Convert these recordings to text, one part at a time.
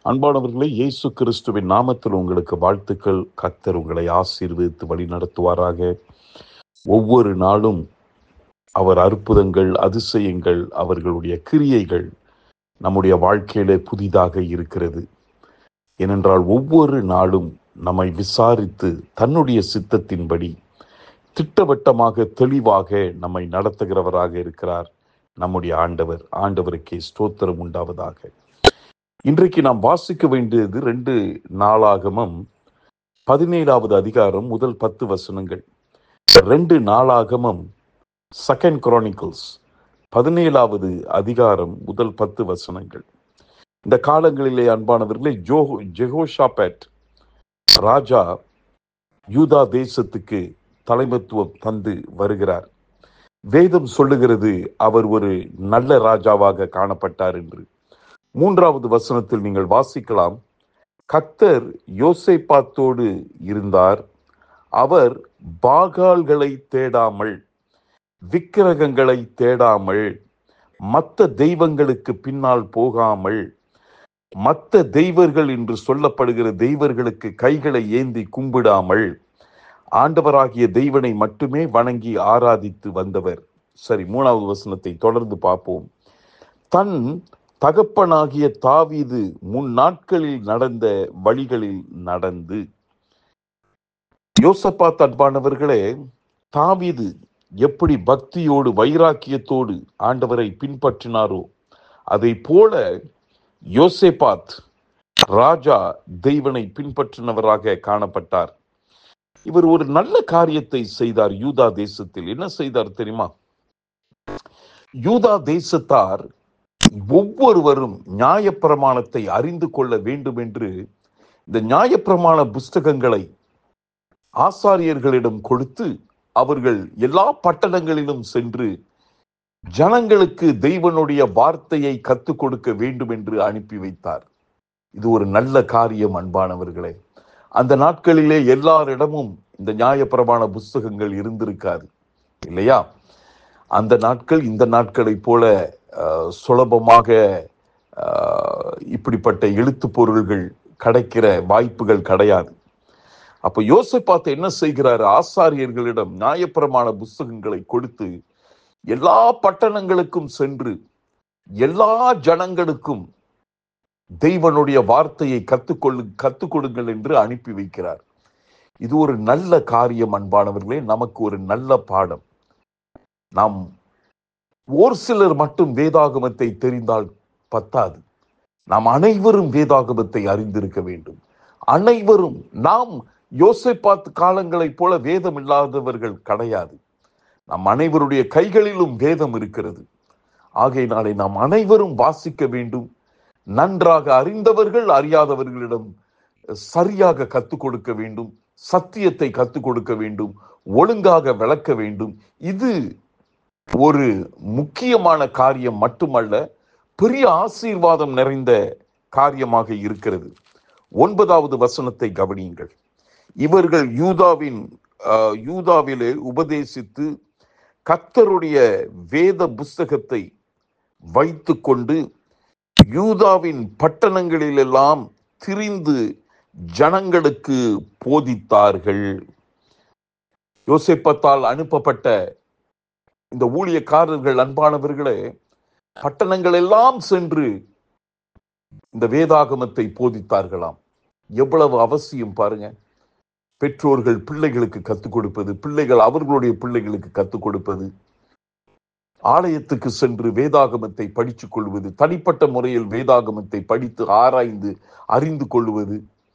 அன்பானவர்களே இயேசு கிறிஸ்துவின் நாமத்தில் உங்களுக்கு வாழ்த்துக்கள் கர்த்தர் உங்களை ஆசீர்வதித்து வழி நடத்துவாராக ஒவ்வொரு நாளும் அவர் அற்புதங்கள் அதிசயங்கள் அவர்களுடைய கிரியைகள் நம்முடைய வாழ்க்கையிலே புதிதாக இருக்கிறது ஏனென்றால் ஒவ்வொரு நாளும் நம்மை விசாரித்து தன்னுடைய சித்தத்தின்படி திட்டவட்டமாக தெளிவாக நம்மை நடத்துகிறவராக இருக்கிறார் நம்முடைய ஆண்டவர் ஆண்டவருக்கே ஸ்தோத்திரம் உண்டாவதாக இன்றைக்கு நாம் வாசிக்க வேண்டியது ரெண்டு நாளாகமம் பதினேழாவது அதிகாரம் முதல் பத்து வசனங்கள் ரெண்டு நாளாகமம் செகண்ட் குரானிக்கல்ஸ் பதினேழாவது அதிகாரம் முதல் பத்து வசனங்கள் இந்த காலங்களிலே அன்பானவர்களே ஜோ ஜெகோஷாபேட் ராஜா யூதா தேசத்துக்கு தலைமத்துவம் தந்து வருகிறார் வேதம் சொல்லுகிறது அவர் ஒரு நல்ல ராஜாவாக காணப்பட்டார் என்று மூன்றாவது வசனத்தில் நீங்கள் வாசிக்கலாம் கத்தர் யோசேப்பாத்தோடு இருந்தார் அவர் பாகால்களை தேடாமல் விக்கிரகங்களை தேடாமல் மற்ற தெய்வங்களுக்கு பின்னால் போகாமல் மற்ற தெய்வர்கள் என்று சொல்லப்படுகிற தெய்வர்களுக்கு கைகளை ஏந்தி கும்பிடாமல் ஆண்டவராகிய தெய்வனை மட்டுமே வணங்கி ஆராதித்து வந்தவர் சரி மூணாவது வசனத்தை தொடர்ந்து பார்ப்போம் தன் தகப்பனாகிய தாவீது முன் நாட்களில் நடந்த வழிகளில் நடந்து யோசப்பாத் அன்பானவர்களே தாவீது எப்படி பக்தியோடு வைராக்கியத்தோடு ஆண்டவரை பின்பற்றினாரோ அதை போல யோசேபாத் ராஜா தெய்வனை பின்பற்றினவராக காணப்பட்டார் இவர் ஒரு நல்ல காரியத்தை செய்தார் யூதா தேசத்தில் என்ன செய்தார் தெரியுமா யூதா தேசத்தார் ஒவ்வொருவரும் நியாயப்பிரமாணத்தை அறிந்து கொள்ள வேண்டும் என்று இந்த நியாயப்பிரமாண புஸ்தகங்களை ஆசாரியர்களிடம் கொடுத்து அவர்கள் எல்லா பட்டணங்களிலும் சென்று ஜனங்களுக்கு தெய்வனுடைய வார்த்தையை கத்துக் கொடுக்க வேண்டும் என்று அனுப்பி வைத்தார் இது ஒரு நல்ல காரியம் அன்பானவர்களே அந்த நாட்களிலே எல்லாரிடமும் இந்த நியாயப்பிரமாண புஸ்தகங்கள் இருந்திருக்காது இல்லையா அந்த நாட்கள் இந்த நாட்களை போல அஹ், சுலபமாக அஹ், இப்படிப்பட்ட எழுத்து பொருள்கள் கிடைக்கிற வாய்ப்புகள் கிடையாது அப்ப யோசிப்பாத்து என்ன செய்கிறார் ஆசாரியர்களிடம் நியாயப்பிரமாண புஸ்தகங்களை கொடுத்து எல்லா பட்டணங்களுக்கும் சென்று எல்லா ஜனங்களுக்கும் தெய்வனுடைய வார்த்தையை கத்துக்கொள்ளு கத்துக் கொடுங்கள் என்று அனுப்பி வைக்கிறார் இது ஒரு நல்ல காரியம் அன்பானவர்களே நமக்கு ஒரு நல்ல பாடம் நாம் ஒரு சிலர் மட்டும் வேதாகமத்தை தெரிந்தால் பத்தாது நாம் அனைவரும் வேதாகமத்தை அறிந்திருக்க வேண்டும் அனைவரும் நாம் யோசிப்பாத் காலங்களைப் போல வேதம் இல்லாதவர்கள் கிடையாது நம் அனைவருடைய கைகளிலும் வேதம் இருக்கிறது ஆகையினாலே நாம் அனைவரும் வாசிக்க வேண்டும் நன்றாக அறிந்தவர்கள் அறியாதவர்களிடம் சரியாக கத்துக் கொடுக்க வேண்டும் சத்தியத்தை கத்துக் கொடுக்க வேண்டும் ஒழுங்காக விளக்க வேண்டும் இது ஒரு முக்கியமான காரியம் மட்டுமல்ல பெரிய ஆசீர்வாதம் நிறைந்த காரியமாக இருக்கிறது ஒன்பதாவது வசனத்தை கவனியுங்கள் இவர்கள் யூதாவின் ஆஹ், யூதாவிலே உபதேசித்து கத்தருடைய வேத புஸ்தகத்தை வைத்துக்கொண்டு யூதாவின் பட்டணங்களிலெல்லாம் திரிந்து ஜனங்களுக்கு போதித்தார்கள் யோசேப்பத்தால் அனுப்பப்பட்ட இந்த ஊழியக்காரர்கள் அன்பானவர்களே பட்டணங்கள் எல்லாம் சென்று இந்த வேதாகமத்தை போதித்தார்களாம் எவ்வளவு அவசியம் பாருங்க பெற்றோர்கள் பிள்ளைகளுக்கு கத்துக் கொடுப்பது பிள்ளைகள் அவர்களுடைய பிள்ளைகளுக்கு கத்துக் கொடுப்பது ஆலயத்துக்கு சென்று வேதாகமத்தை படித்துக் கொள்வது தனிப்பட்ட முறையில் வேதாகமத்தை படித்து ஆராய்ந்து அறிந்து கொள்வது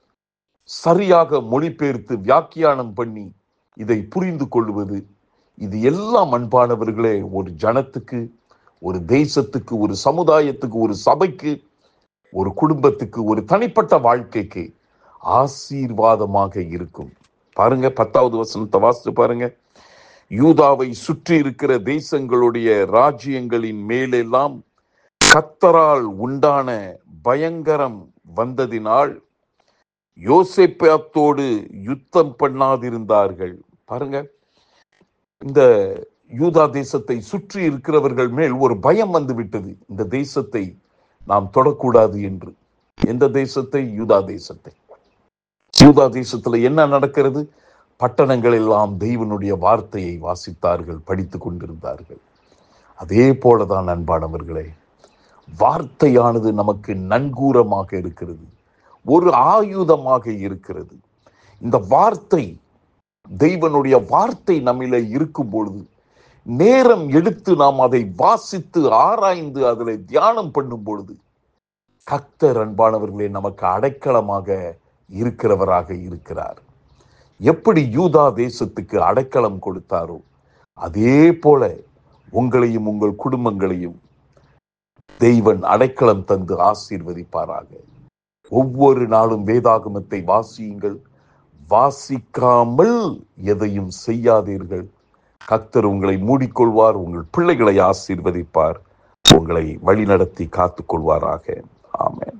சரியாக மொழிபெயர்த்து வியாக்கியானம் பண்ணி இதை புரிந்து கொள்வது இது எல்லாம் அன்பானவர்களே ஒரு ஜனத்துக்கு ஒரு தேசத்துக்கு ஒரு சமுதாயத்துக்கு ஒரு சபைக்கு ஒரு குடும்பத்துக்கு ஒரு தனிப்பட்ட வாழ்க்கைக்கு ஆசீர்வாதமாக இருக்கும் பாருங்க பத்தாவது வசனத்தை வாசித்து பாருங்க யூதாவை சுற்றி இருக்கிற தேசங்களுடைய ராஜ்யங்களின் மேலெல்லாம் கத்தரால் உண்டான பயங்கரம் வந்ததினால் யோசேப்பாத்தோடு யுத்தம் பண்ணாதிருந்தார்கள் பாருங்க இந்த யூதா தேசத்தை சுற்றி இருக்கிறவர்கள் மேல் ஒரு பயம் வந்து விட்டது இந்த தேசத்தை நாம் தொடக்கூடாது என்று எந்த தேசத்தை யூதா தேசத்தை யூதா தேசத்துல என்ன நடக்கிறது பட்டணங்கள் எல்லாம் தெய்வனுடைய வார்த்தையை வாசித்தார்கள் படித்துக் கொண்டிருந்தார்கள் அதே போலதான் அன்பானவர்களே வார்த்தையானது நமக்கு நன்கூரமாக இருக்கிறது ஒரு ஆயுதமாக இருக்கிறது இந்த வார்த்தை தெய்வனுடைய வார்த்தை நம்மில இருக்கும் பொழுது நேரம் எடுத்து நாம் அதை வாசித்து ஆராய்ந்து அதில் தியானம் பண்ணும் பொழுது கர்த்தர் அன்பானவர்களே நமக்கு அடைக்கலமாக இருக்கிறவராக இருக்கிறார் எப்படி யூதா தேசத்துக்கு அடைக்கலம் கொடுத்தாரோ அதே போல உங்களையும் உங்கள் குடும்பங்களையும் தெய்வன் அடைக்கலம் தந்து ஆசீர்வதிப்பாராக ஒவ்வொரு நாளும் வேதாகமத்தை வாசியுங்கள் வாசிக்காமல் எதையும் செய்யாதீர்கள் கர்த்தர் உங்களை மூடிக்கொள்வார் உங்கள் பிள்ளைகளை ஆசீர்வதிப்பார் உங்களை வழிநடத்தி காத்துக்கொள்வாராக ஆமென்